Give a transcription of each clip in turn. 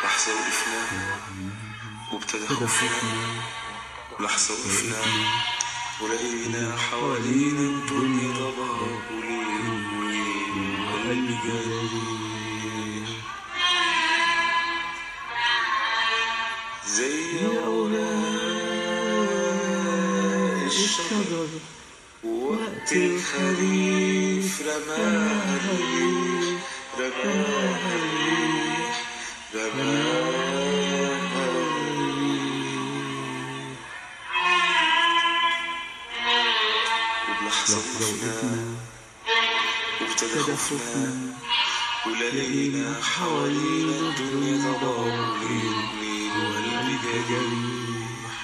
لحظة وقفنا وابتدى خوفنا لحظة وقفنا ولقينا حوالينا الدنيا ضباب وليل وليل وقلبي جريح زي أوراق الشجر وقت الخريف رماها الريح رماها الريح رماها الريح وبلحظة وقفنا وابتدى خوفنا ولقينا حوالينا الدنيا ضباب وليل وليل وقلبي جريح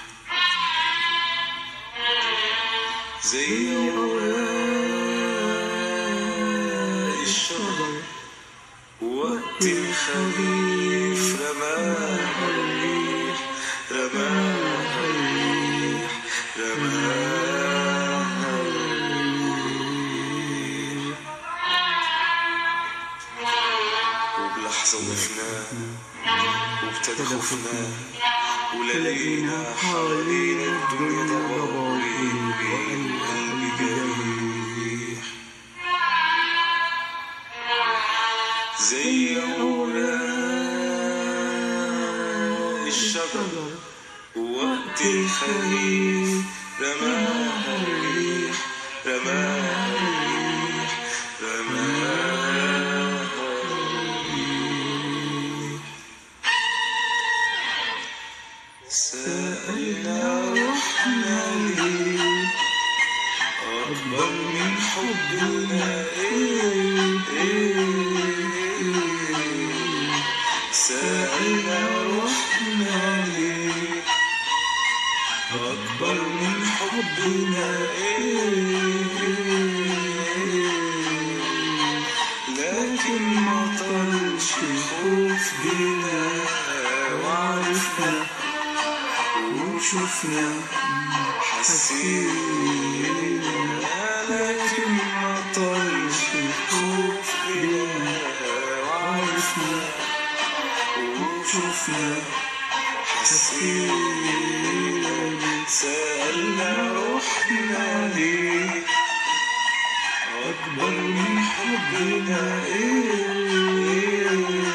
زي أوراق الشجر وقت الخريف رماها الريح رماها الريح رماها الريح وبلحظة وقفنا وابتدى خوفنا ولقينا حوالينا الدنيا ضباب وليل وليل وقلبي جريح زي أوراق الشجر وقت الخريف رماها الريح رماها الريح رماها الريح سألنا رحنا ليه أكبر من حبنا إيه إيه سألنا رحنا ليه أكبر من حبنا إيه لكن ما طلش خوف بينا وعرفنا وشفنا حسينا لكن ما طلش خوف بينا وعرفنا وشفنا حسينا سألنا روحنا ليه أكبر من حبنا إيه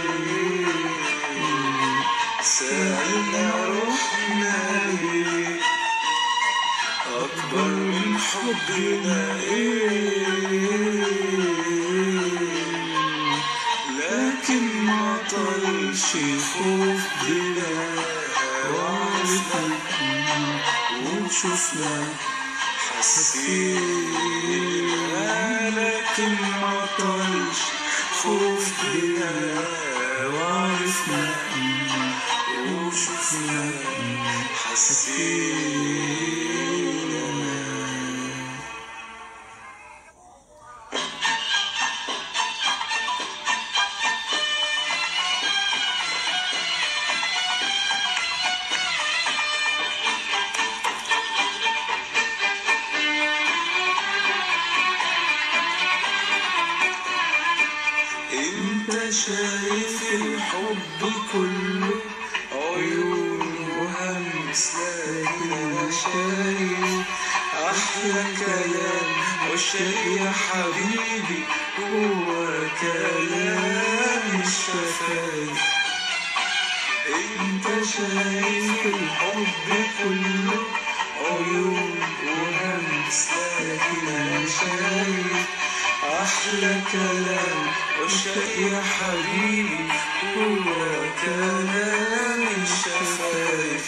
سألنا روحنا ليه أكبر من حبنا إيه لكن ما طلش خوف بنا وعرفنا وشفنا حسينا لكن ما طلش خوف بنا وعرفنا وشفنا حسينا انت شايف الحب كله عيون وهمس لكن انا شايف احلى كلام عشاق يا حبيبي هو كلام الشفايف انت شايف الحب كله عيون وهمس لكن انا شايف احلى كلام عشاق يا حبيبي هو كلام الشفايف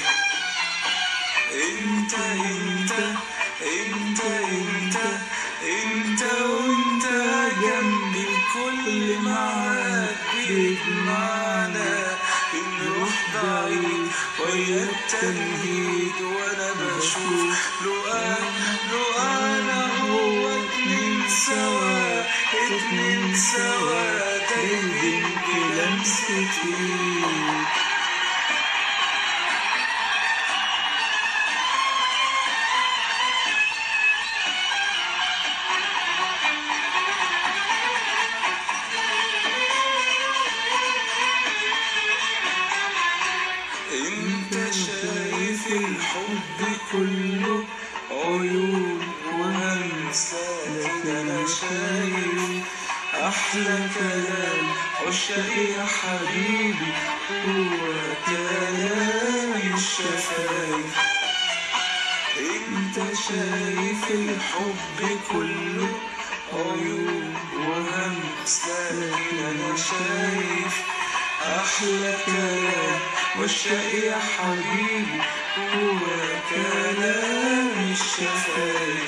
انت انت انت انت انت وانت جنبي كل معاك بيجمعنا نروح بعيد ويا التنهيد وانا بشوف لو انا لو انا هو اتنين سوا اتنين سوا تايهين بلمستي شايف الحب كله عيون وهمس لكن انا شايف احلى كلام عشاق يا حبيبي هو كلام الشفايف انت شايف الحب كله عيون وهمس لكن انا شايف احلى كلام واشتاق يا حبيبي هو كلام الشفايف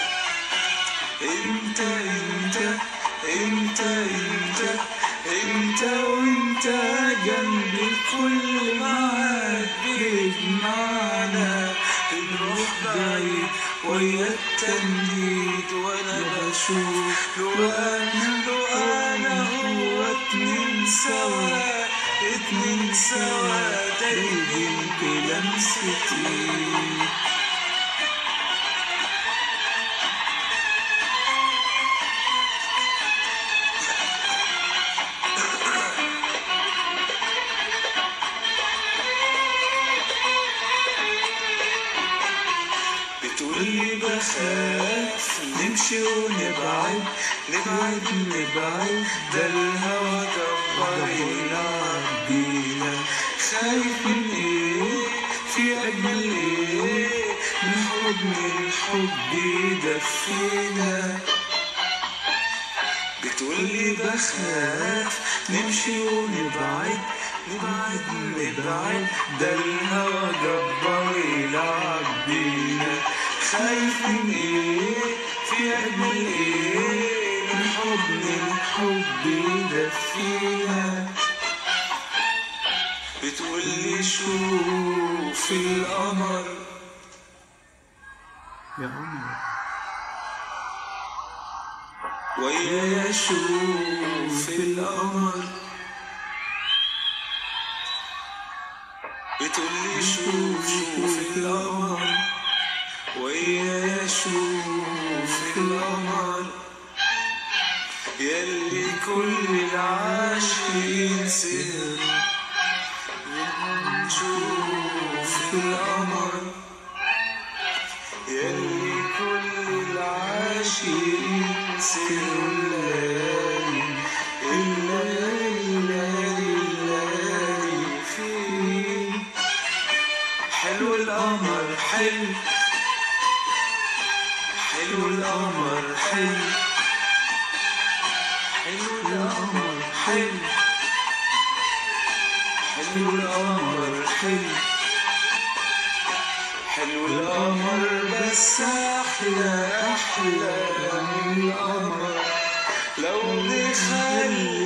انت انت انت انت انت وانت جنبي كل معاك بيجمعنا بنروح بعيد ويا التمهيد وانا بشوف لو انا لو انا هو اتنين سوا اتنين سوا تايهين بلمستي بتقولي بخاف نمشي ونبعد نبعد نبعد ده الهوى جبار يلعب بينا خايف من ايه في اجمل ايه من حضن الحب يدفينا بتقولي بخاف نمشي ونبعد نبعد نبعد ده الهوى جبار يلعب بينا خايف من ايه في اجمل ايه من حضن الحب يدفينا بتقولي شوف القمر يا عمر ويا شوف القمر بتقولي شوف شوف القمر ويا شوف القمر يلي كل العاشقين سهر شوف القمر يلي كل العاشقين سهر الليالي الليالي الليالي فيه حلو القمر حلو حلو القمر حلو حلو القمر حلو حلو القمر حلو حلو القمر بس احلى احلى من القمر لو نخلي